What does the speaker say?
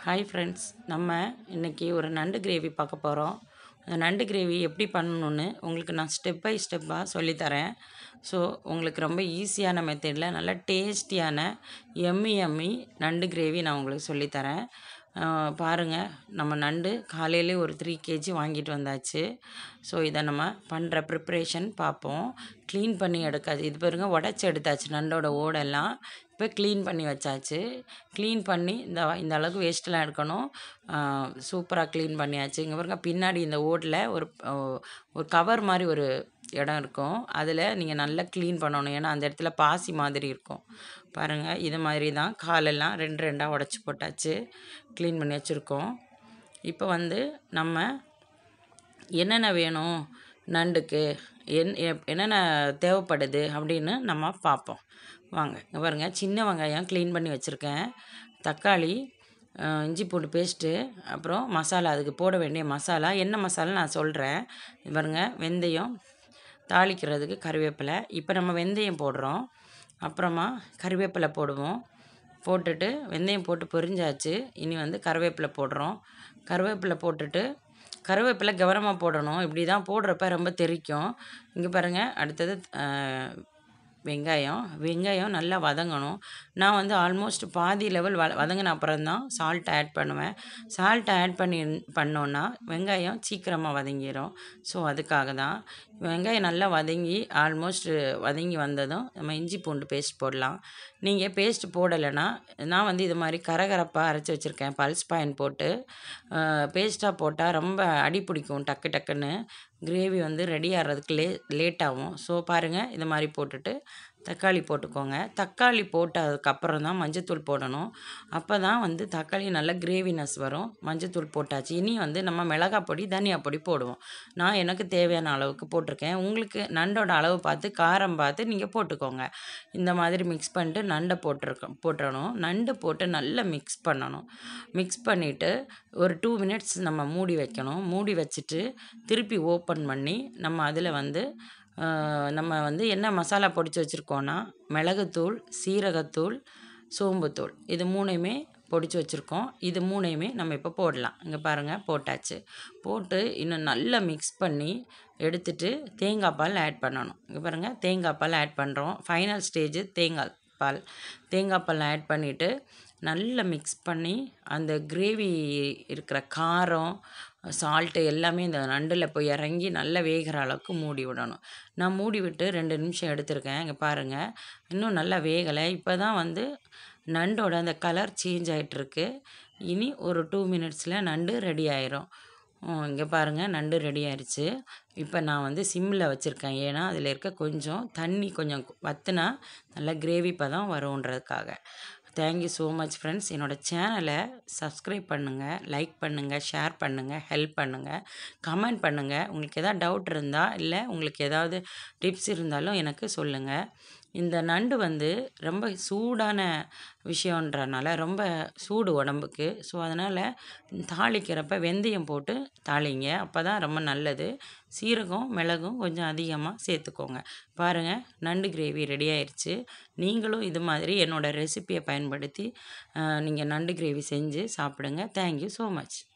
hi friends நம்ம இன்றைக்கி ஒரு நண்டு கிரேவி பார்க்க போகிறோம் அந்த நண்டு கிரேவி எப்படி பண்ணணுன்னு உங்களுக்கு நான் ஸ்டெப் பை ஸ்டெப்பாக சொல்லித்தரேன் ஸோ உங்களுக்கு ரொம்ப ஈஸியான மெத்தடில் நல்ல டேஸ்டியான எம்மி எம்மி நண்டு கிரேவி நான் உங்களுக்கு சொல்லித்தரேன் பாருங்கள் நம்ம நண்டு காலையிலே ஒரு த்ரீ கேஜி வாங்கிட்டு வந்தாச்சு ஸோ இதை நம்ம பண்ணுற ப்ரிப்ரேஷன் பார்ப்போம் க்ளீன் பண்ணி எடுக்காது இது பாருங்க உடச்சி எடுத்தாச்சு நண்டோட ஓடெல்லாம் இப்போ க்ளீன் பண்ணி வச்சாச்சு க்ளீன் பண்ணி இந்த இந்த அளவுக்கு வேஸ்ட்டெலாம் எடுக்கணும் சூப்பராக க்ளீன் பண்ணியாச்சு இங்கே பாருங்க பின்னாடி இந்த ஓட்டில் ஒரு ஒரு கவர் மாதிரி ஒரு இடம் இருக்கும் அதில் நீங்கள் நல்லா க்ளீன் பண்ணணும் ஏன்னா அந்த இடத்துல பாசி மாதிரி இருக்கும் பாருங்கள் இது மாதிரி தான் காலெல்லாம் ரெண்டு ரெண்டாக உடச்சி போட்டாச்சு க்ளீன் பண்ணி வச்சுருக்கோம் இப்போ வந்து நம்ம என்னென்ன வேணும் நண்டுக்கு என் என்னென்ன தேவைப்படுது அப்படின்னு நம்ம பார்ப்போம் வாங்க இங்கே பாருங்கள் சின்ன வெங்காயம் க்ளீன் பண்ணி வச்சுருக்கேன் தக்காளி இஞ்சி பூண்டு பேஸ்ட்டு அப்புறம் மசாலா அதுக்கு போட வேண்டிய மசாலா என்ன மசாலா நான் சொல்கிறேன் பாருங்கள் வெந்தயம் தாளிக்கிறதுக்கு கருவேப்பிலை இப்போ நம்ம வெந்தயம் போடுறோம் அப்புறமா கருவேப்பிலை போடுவோம் போட்டுட்டு வெந்தயம் போட்டு பொரிஞ்சாச்சு இனி வந்து கருவேப்பிலை போடுறோம் கருவேப்பிலை போட்டுட்டு கருவேப்பிலை கவனமாக போடணும் இப்படி தான் போடுறப்ப ரொம்ப தெரிக்கும் இங்கே பாருங்கள் அடுத்தது வெங்காயம் வெங்காயம் நல்லா வதங்கணும் நான் வந்து ஆல்மோஸ்ட் பாதி லெவல் வ வதங்கின அப்புறம் தான் சால்ட் ஆட் பண்ணுவேன் சால்ட் ஆட் பண்ணி பண்ணோன்னா வெங்காயம் சீக்கிரமாக வதங்கிடும் ஸோ அதுக்காக தான் வெங்காயம் நல்லா வதங்கி ஆல்மோஸ்ட் வதங்கி வந்ததும் நம்ம இஞ்சி பூண்டு பேஸ்ட் போடலாம் நீங்கள் பேஸ்ட் போடலைன்னா நான் வந்து இது மாதிரி கரகரப்பாக அரைச்சி வச்சுருக்கேன் பல்ஸ் பாயின் போட்டு பேஸ்ட்டாக போட்டால் ரொம்ப அடி பிடிக்கும் டக்கு டக்குன்னு கிரேவி வந்து ரெடி ஆகிறதுக்கு லே லேட் ஆகும் ஸோ பாருங்கள் இது மாதிரி போட்டுட்டு தக்காளி போட்டுக்கோங்க தக்காளி போட்டதுக்கப்புறம் தான் மஞ்சத்தூள் போடணும் அப்போ தான் வந்து தக்காளி நல்ல கிரேவினஸ் வரும் மஞ்சத்தூள் போட்டாச்சு இனி வந்து நம்ம மிளகாய் பொடி தனியா பொடி போடுவோம் நான் எனக்கு தேவையான அளவுக்கு போட்டிருக்கேன் உங்களுக்கு நண்டோட அளவு பார்த்து காரம் பார்த்து நீங்கள் போட்டுக்கோங்க இந்த மாதிரி மிக்ஸ் பண்ணிட்டு நண்டை போட்டிருக்கோம் போட்டுறணும் நண்டு போட்டு நல்லா மிக்ஸ் பண்ணணும் மிக்ஸ் பண்ணிவிட்டு ஒரு டூ மினிட்ஸ் நம்ம மூடி வைக்கணும் மூடி வச்சுட்டு திருப்பி ஓப்பன் பண்ணி நம்ம அதில் வந்து நம்ம வந்து என்ன மசாலா பொடிச்சு வச்சுருக்கோன்னா மிளகுத்தூள் சீரகத்தூள் சோம்புத்தூள் இது மூணையுமே பொடிச்சு வச்சுருக்கோம் இது மூணையுமே நம்ம இப்போ போடலாம் இங்கே பாருங்கள் போட்டாச்சு போட்டு இன்னும் நல்லா மிக்ஸ் பண்ணி எடுத்துட்டு தேங்காய் பால் ஆட் பண்ணணும் இங்கே பாருங்கள் தேங்காய் பால் ஆட் பண்ணுறோம் ஃபைனல் ஸ்டேஜு தேங்காய் பால் தேங்காய் பால் ஆட் பண்ணிவிட்டு நல்லா மிக்ஸ் பண்ணி அந்த கிரேவி இருக்கிற காரம் சால்ட்டு எல்லாமே இந்த நண்டில் போய் இறங்கி நல்லா வேகிற அளவுக்கு மூடி விடணும் நான் மூடி விட்டு ரெண்டு நிமிஷம் எடுத்திருக்கேன் இங்கே பாருங்கள் இன்னும் நல்லா வேகலை இப்போ தான் வந்து நண்டோட அந்த கலர் சேஞ்ச் ஆகிட்டுருக்கு இனி ஒரு டூ மினிட்ஸில் நண்டு ரெடி ஆயிரும் இங்கே பாருங்கள் நண்டு ரெடி ஆயிடுச்சு இப்போ நான் வந்து சிம்மில் வச்சுருக்கேன் ஏன்னா அதில் இருக்க கொஞ்சம் தண்ணி கொஞ்சம் வற்றுனா நல்லா கிரேவி பதம் வரும்ன்றதுக்காக தேங்க்யூ ஸோ மச் ஃப்ரெண்ட்ஸ் என்னோடய சேனலை சப்ஸ்கிரைப் பண்ணுங்கள் லைக் பண்ணுங்கள் ஷேர் பண்ணுங்கள் ஹெல்ப் பண்ணுங்கள் கமெண்ட் பண்ணுங்கள் உங்களுக்கு எதாவது டவுட் இருந்தால் இல்லை உங்களுக்கு ஏதாவது டிப்ஸ் இருந்தாலும் எனக்கு சொல்லுங்கள் இந்த நண்டு வந்து ரொம்ப சூடான விஷயன்றனால ரொம்ப சூடு உடம்புக்கு ஸோ அதனால் தாளிக்கிறப்ப வெந்தயம் போட்டு தாளிங்க அப்போ தான் ரொம்ப நல்லது சீரகம் மிளகும் கொஞ்சம் அதிகமாக சேர்த்துக்கோங்க பாருங்கள் நண்டு கிரேவி ரெடி ஆயிடுச்சு நீங்களும் இது மாதிரி என்னோடய ரெசிப்பியை பயன்படுத்தி நீங்கள் நண்டு கிரேவி செஞ்சு சாப்பிடுங்க தேங்க்யூ ஸோ மச்